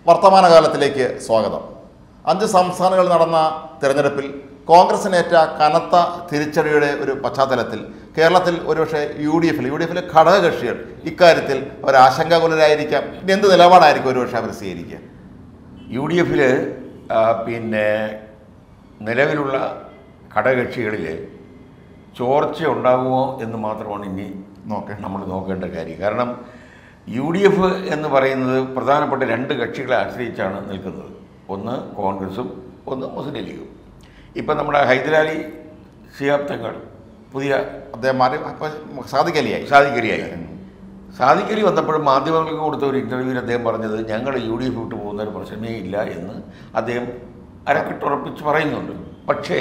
വർത്തമാനകാലത്തിലേക്ക് സ്വാഗതം അഞ്ച് സംസ്ഥാനങ്ങളിൽ നടന്ന തിരഞ്ഞെടുപ്പിൽ കോൺഗ്രസിനേറ്റ കനത്ത തിരിച്ചടിയുടെ ഒരു പശ്ചാത്തലത്തിൽ കേരളത്തിൽ ഒരുപക്ഷെ യു ഡി എഫിൽ യു ഡി എഫിലെ ഘടകകക്ഷികൾ ഇക്കാര്യത്തിൽ അവർ ആശങ്കാകുലരായിരിക്കാം ഇനി എന്ത് നിലപാടായിരിക്കും ഒരുപക്ഷെ അവർ സ്വീകരിക്കുക യു ഡി എഫിൽ പിന്നെ നിലവിലുള്ള ഘടകകക്ഷികളിൽ ചോർച്ച ഉണ്ടാകുമോ എന്ന് മാത്രമാണ് ഇനി നോക്കേ നമ്മൾ നോക്കേണ്ട കാര്യം കാരണം യു ഡി എഫ് എന്ന് പറയുന്നത് പ്രധാനപ്പെട്ട രണ്ട് കക്ഷികളെ ആശ്രയിച്ചാണ് നിൽക്കുന്നത് ഒന്ന് കോൺഗ്രസും ഒന്ന് മുസ്ലിം ലീഗും ഇപ്പം നമ്മുടെ ഹൈദരാലി ശിഹാബ് തങ്ങൾ പുതിയ അദ്ദേഹം മാറി അപ്പം സാധിക്കലിയായി സാദിഖലിയായി സാദിഖലി വന്നപ്പോഴും മാധ്യമങ്ങൾക്ക് കൊടുത്ത ഒരു ഇൻ്റർവ്യൂവിൽ അദ്ദേഹം പറഞ്ഞത് ഞങ്ങൾ യു ഡി എഫ് വിട്ട് പോകുന്ന ഒരു പ്രശ്നമേ ഇല്ല എന്ന് അദ്ദേഹം അരക്കിട്ടുറപ്പിച്ച് പറയുന്നുണ്ട് പക്ഷേ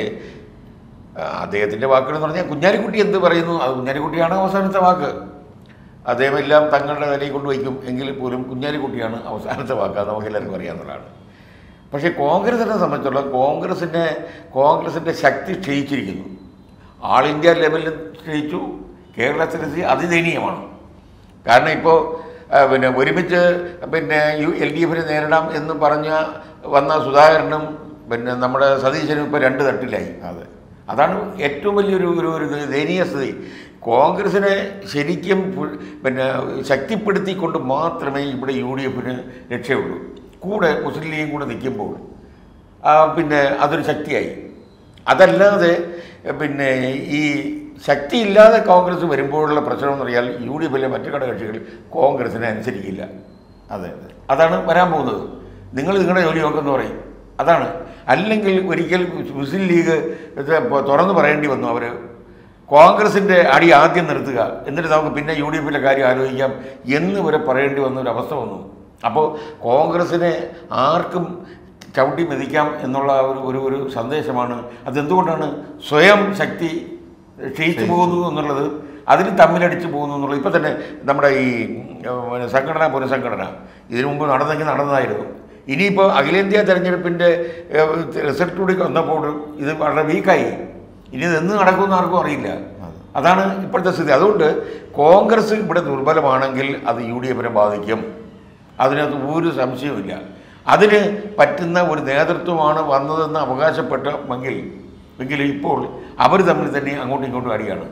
ആ, അദ്ദേഹത്തിൻ്റെ വാക്കുകൾ എന്ന് പറഞ്ഞാൽ കുഞ്ഞാലിക്കുട്ടി എന്ത് പറയുന്നു അത് കുഞ്ഞാലിക്കുട്ടിയാണ് അവസാനത്തെ വാക്ക് അദ്ദേഹം എല്ലാം തങ്ങളുടെ നിലയിൽ കൊണ്ടുവയ്ക്കും എങ്കിൽ പോലും കുഞ്ഞാലിക്കുട്ടിയാണ് അവസാനത്തെ വാക്ക് അത് നമുക്ക് എല്ലാവർക്കും അറിയാവുന്നതാണ് പക്ഷേ കോൺഗ്രസിനെ സംബന്ധിച്ചുള്ള കോൺഗ്രസിൻ്റെ കോൺഗ്രസിൻ്റെ ശക്തി ക്ഷയിച്ചിരിക്കുന്നു ആൾ ഇന്ത്യ ലെവലിൽ ക്ഷയിച്ചു കേരളത്തിലെ സ്ഥിതി അതിദയനീയമാണ് കാരണം ഇപ്പോൾ പിന്നെ ഒരുമിച്ച് പിന്നെ യു എൽ ഡി എഫിനെ നേരിടാം എന്ന് പറഞ്ഞ വന്ന സുധാകരനും പിന്നെ നമ്മുടെ സതീശനും ഇപ്പോൾ രണ്ട് തട്ടിലായി അതെ അതാണ് ഏറ്റവും വലിയൊരു ഒരു ഒരു ദയനീയ സ്ഥിതി കോൺഗ്രസിനെ ശരിക്കും പു- പിന്നെ ശക്തിപ്പെടുത്തിക്കൊണ്ട് മാത്രമേ ഇവിടെ യു ഡി എഫിന് രക്ഷയുള്ളൂ കൂടെ മുസ്ലിം ലീഗും കൂടെ നിൽക്കുമ്പോൾ ആ, പിന്നെ അതൊരു ശക്തിയായി അതല്ലാതെ പിന്നെ ഈ ശക്തിയില്ലാതെ കോൺഗ്രസ് വരുമ്പോഴുള്ള പ്രശ്നം എന്ന് പറഞ്ഞാൽ യു ഡി എഫിലെ മറ്റു ഘടകകക്ഷികൾ കോൺഗ്രസിനെ അനുസരിക്കില്ല അതെ അതെ അതാണ് വരാൻ പോകുന്നത് നിങ്ങൾ നിങ്ങളുടെ ജോലി നോക്കെന്ന് പറയും അതാണ് അല്ലെങ്കിൽ ഒരിക്കൽ മുസ്ലിം ലീഗ് ഇത് ഇപ്പൊ തുറന്നു പറയേണ്ടി വന്നു അവർ കോൺഗ്രസിൻ്റെ അടി ആദ്യം നിർത്തുക എന്നിട്ട് നമുക്ക് പിന്നെ യു ഡി എഫിലെ കാര്യം ആലോചിക്കാം എന്ന് വരെ പറയേണ്ടി വന്ന ഒരു അവസ്ഥ വന്നു അപ്പോൾ കോൺഗ്രസിനെ ആർക്കും ചവിട്ടി മെതിക്കാം എന്നുള്ള ഒരു ഒരു ഒരു സന്ദേശമാണ് അതെന്തുകൊണ്ടാണ് സ്വയം ശക്തി ക്ഷയിച്ചു പോകുന്നു എന്നുള്ളത് അതിന് തമ്മിലടിച്ച് പോകുന്നു എന്നുള്ളത് ഇപ്പം തന്നെ നമ്മുടെ ഈ ഉം, പിന്നെ സംഘടന പുനഃസംഘടന ഇതിനു മുമ്പ് നടന്നെങ്കിൽ നടന്നതായിരുന്നു ഇനിയിപ്പോൾ അഖിലേന്ത്യാ തെരഞ്ഞെടുപ്പിൻ്റെ റിസൾട്ട് കൂടി വന്നപ്പോൾ ഇത് വളരെ വീക്കായി ഇനി ഇത് എന്ന് നടക്കുമെന്ന് ആർക്കും അറിയില്ല അതാണ് ഇപ്പോഴത്തെ സ്ഥിതി അതുകൊണ്ട് കോൺഗ്രസ് ഇവിടെ ദുർബലമാണെങ്കിൽ അത് യു ഡി എഫിനെ ബാധിക്കും അതിനകത്ത് ഒരു സംശയവുമില്ല അതിന് പറ്റുന്ന ഒരു നേതൃത്വമാണ് വന്നതെന്ന് അവകാശപ്പെട്ടെങ്കിൽ എങ്കിൽ ഇപ്പോൾ അവർ തമ്മിൽ തന്നെ അങ്ങോട്ടും ഇങ്ങോട്ടും അടിയാണ്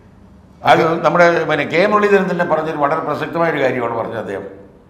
അത് നമ്മുടെ പിന്നെ കെ മുരളീധരൻ തന്നെ പറഞ്ഞൊരു വളരെ പ്രസക്തമായ ഒരു കാര്യമാണ് പറഞ്ഞത് അദ്ദേഹം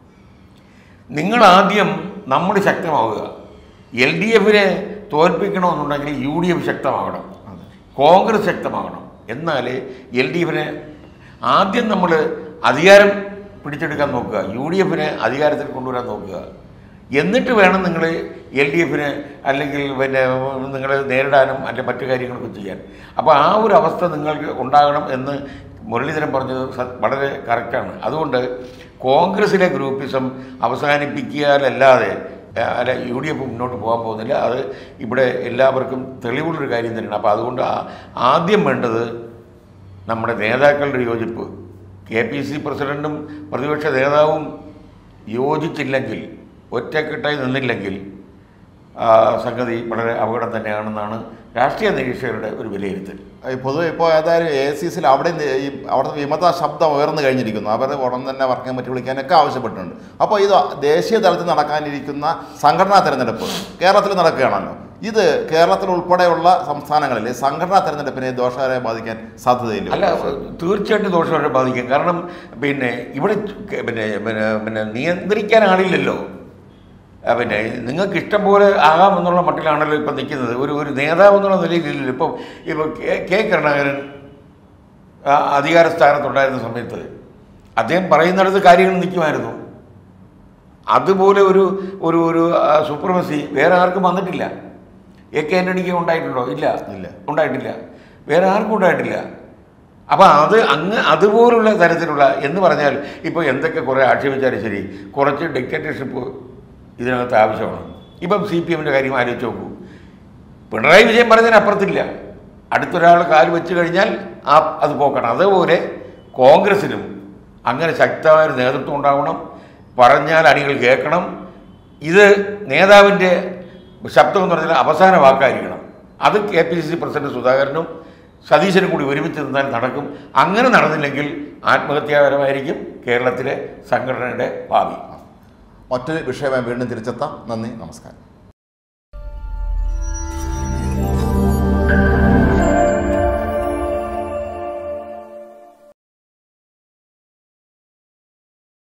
നിങ്ങൾ ആദ്യം നമ്മൾ ശക്തമാവുക എൽ ഡി എഫിനെ തോൽപ്പിക്കണമെന്നുണ്ടെങ്കിൽ യു ഡി എഫ് ശക്തമാകണം കോൺഗ്രസ് ശക്തമാകണം എന്നാലേ എൽ ഡി എഫിനെ ആദ്യം നമ്മൾ അധികാരം പിടിച്ചെടുക്കാൻ നോക്കുക യു ഡി എഫിനെ അധികാരത്തിൽ കൊണ്ടുവരാൻ നോക്കുക എന്നിട്ട് വേണം നിങ്ങൾ എൽ ഡി എഫിന് അല്ലെങ്കിൽ പിന്നെ നിങ്ങൾ നേരിടാനും അല്ലെങ്കിൽ മറ്റു കാര്യങ്ങളൊക്കെ ചെയ്യാൻ അപ്പോൾ ആ ഒരു അവസ്ഥ നിങ്ങൾക്ക് ഉണ്ടാകണം എന്ന് മുരളീധരൻ പറഞ്ഞത് സ- വളരെ കറക്റ്റാണ് അതുകൊണ്ട് കോൺഗ്രസിലെ ഗ്രൂപ്പിസം അവസാനിപ്പിക്കാനല്ലാതെ ആ, അല്ല യു ഡി എഫ് മുന്നോട്ട് പോകാൻ പോകുന്നില്ല അത് ഇവിടെ എല്ലാവർക്കും തെളിവുള്ളൊരു കാര്യം തന്നെയാണ് അപ്പോൾ അതുകൊണ്ട് ആ- ആദ്യം വേണ്ടത് നമ്മുടെ നേതാക്കളുടെ യോജിപ്പ് കെ പി സി പ്രസിഡൻറ്റും പ്രതിപക്ഷ നേതാവും യോജിച്ചില്ലെങ്കിൽ ഒറ്റക്കെട്ടായി നിന്നില്ലെങ്കിൽ ആ, സംഗതി വളരെ അപകടം തന്നെയാണെന്നാണ് രാഷ്ട്രീയ നിരീക്ഷകരുടെ ഒരു വിലയിരുത്തൽ ഈ പൊതുവെ ഇപ്പോൾ ഏതായാലും എ സി സിയിൽ അവിടെ നി- ഈ അവിടുത്തെ വിമത ശബ്ദം ഉയർന്നു കഴിഞ്ഞിരിക്കുന്നു അവർ ഉടൻ തന്നെ വർക്കിംഗ് കമ്മിറ്റി വിളിക്കാനൊക്കെ ആവശ്യപ്പെട്ടിട്ടുണ്ട് അപ്പോൾ ഇത് ദേശീയ തലത്തിൽ നടക്കാനിരിക്കുന്ന സംഘടനാ തെരഞ്ഞെടുപ്പ് കേരളത്തിൽ നടക്കുകയാണല്ലോ ഇത് കേരളത്തിൽ ഉൾപ്പെടെയുള്ള സംസ്ഥാനങ്ങളിൽ സംഘടനാ തെരഞ്ഞെടുപ്പിനെ ദോഷകരമായി ബാധിക്കാൻ സാധ്യതയില്ല അല്ല തീർച്ചയായിട്ടും ദോഷമായിട്ട് ബാധിക്കും കാരണം പിന്നെ ഇവിടെ പിന്നെ പിന്നെ പിന്നെ നിയന്ത്രിക്കാൻ ആളില്ലല്ലോ ആ, പിന്നെ നിങ്ങൾക്ക് ഇഷ്ടം പോലെ ആകാം എന്നുള്ള മട്ടിലാണല്ലോ ഇപ്പം നിൽക്കുന്നത് ഒരു ഒരു നേതാവ് എന്നുള്ള നിലയിലില്ലല്ലോ ഇപ്പം ഇപ്പോൾ കെ കെ കരുണാകരൻ ആ, അധികാര സ്ഥാനത്തുണ്ടായിരുന്ന സമയത്ത് അദ്ദേഹം പറയുന്നിടത്ത് കാര്യങ്ങൾ നിൽക്കുമായിരുന്നു അതുപോലെ ഒരു ഒരു ഒരു സൂപ്രമസി വേറെ ആർക്കും വന്നിട്ടില്ല എ കെ ആൻ്റണിക്ക് ഉണ്ടായിട്ടുണ്ടോ ഇല്ല ഇല്ല. ഉണ്ടായിട്ടില്ല വേറെ ആർക്കും ഉണ്ടായിട്ടില്ല അപ്പം അത് അങ്ങ് അതുപോലുള്ള തരത്തിലുള്ള എന്ന് പറഞ്ഞാൽ ഇപ്പോൾ എന്തൊക്കെ കുറേ ആക്ഷേപിച്ചാലും ശരി കുറച്ച് ഡിക്റ്റേറ്റർഷിപ്പ് ഇതിനകത്ത് ആവശ്യമാണ് ഇപ്പം സി പി എമ്മിൻ്റെ കാര്യം ആലോചിച്ച് നോക്കൂ പിണറായി വിജയൻ പറഞ്ഞതിനപ്പുറത്തില്ല അടുത്തൊരാൾ കാല് വെച്ച് കഴിഞ്ഞാൽ ആ അത് പോക്കണം അതേപോലെ കോൺഗ്രസിനും അങ്ങനെ ശക്തമായ ഒരു നേതൃത്വം ഉണ്ടാവണം പറഞ്ഞാൽ അണികൾ കേൾക്കണം ഇത് നേതാവിൻ്റെ ശബ്ദം എന്ന് പറഞ്ഞാൽ അവസാന വാക്കായിരിക്കണം അത് K P C C president സുധാകരനും സതീശനും കൂടി ഒരുമിച്ച് നിന്നാൽ നടക്കും അങ്ങനെ നടന്നില്ലെങ്കിൽ ആത്മഹത്യാപരമായിരിക്കും കേരളത്തിലെ സംഘടനയുടെ ഭാവി മറ്റൊരു വിഷയമായി വീണ്ടും തിരിച്ചെത്താം നന്ദി നമസ്കാരം